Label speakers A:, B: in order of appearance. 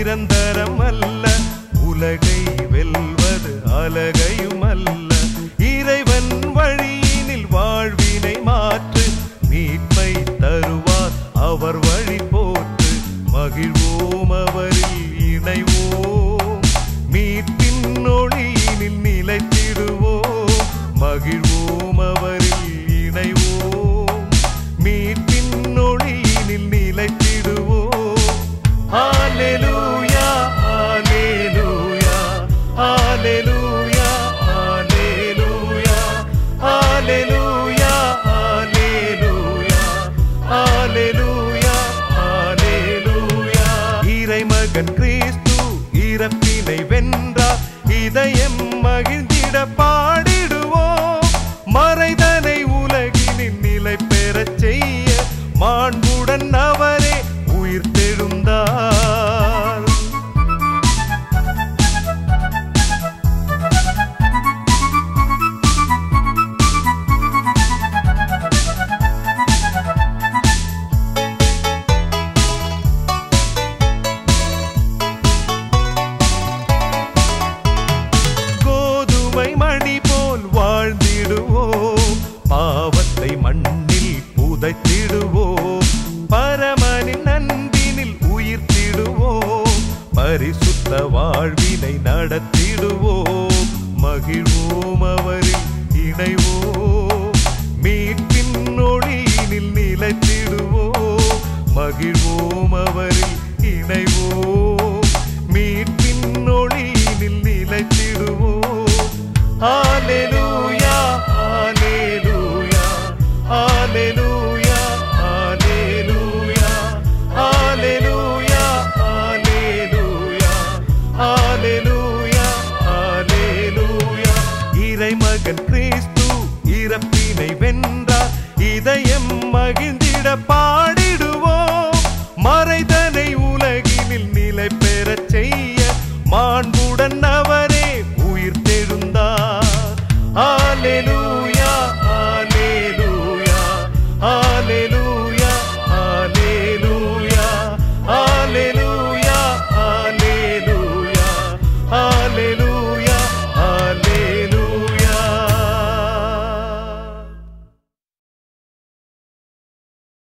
A: நிரந்தரம் அல்ல உலகை வெல்வது அலகையும் அல்ல இறைவன் வழியினில் வாழ்வினை மாற்று மீட்பை தருவார் அவர் வழி போற்று மகிழ்வோம் அவரில் இணைவோம் மீட்பின் ஒளியினில் நிலைத்திடுவோம் மகிழ்வோம் அவரில் இணைவோம் மீட்பின் ஒளியினில் நிலைத்திடுவோம் ஹalleluya ஹalleluya ஹalleluya ஹalleluya ஹalleluya ஹalleluya ஹalleluya ஹalleluya இறைமகன் கிறிஸ்து இறப்பினை வென்றார் இதயம் மகிழ்ந்திட பாடிடுவோம் மறைதனை உலகினின் நிலை பெறச் செய்ய மாண்புடன் அவரே உயிர் தெழுந்தார் கோதுமை மணி போல் வாழ்ந்திடுவோம் பாவத்தை மண்ணில் புதைத்திடுவோம் பரமனின் அன்பினில் உயிர்த்திடுவோம் பரிசுத்த வாழ்வினை நடத்திடுவோம் மகிழ்வோம் அவரில் இணைவோம் மீட்பின் ஒளியினில் நிலைத்திடுவோம் மகிழ்வோம் அவரில் இணைவோம் மீட்பின் ஒளியினில் நிலைத்திடுவோம் ஹalleluya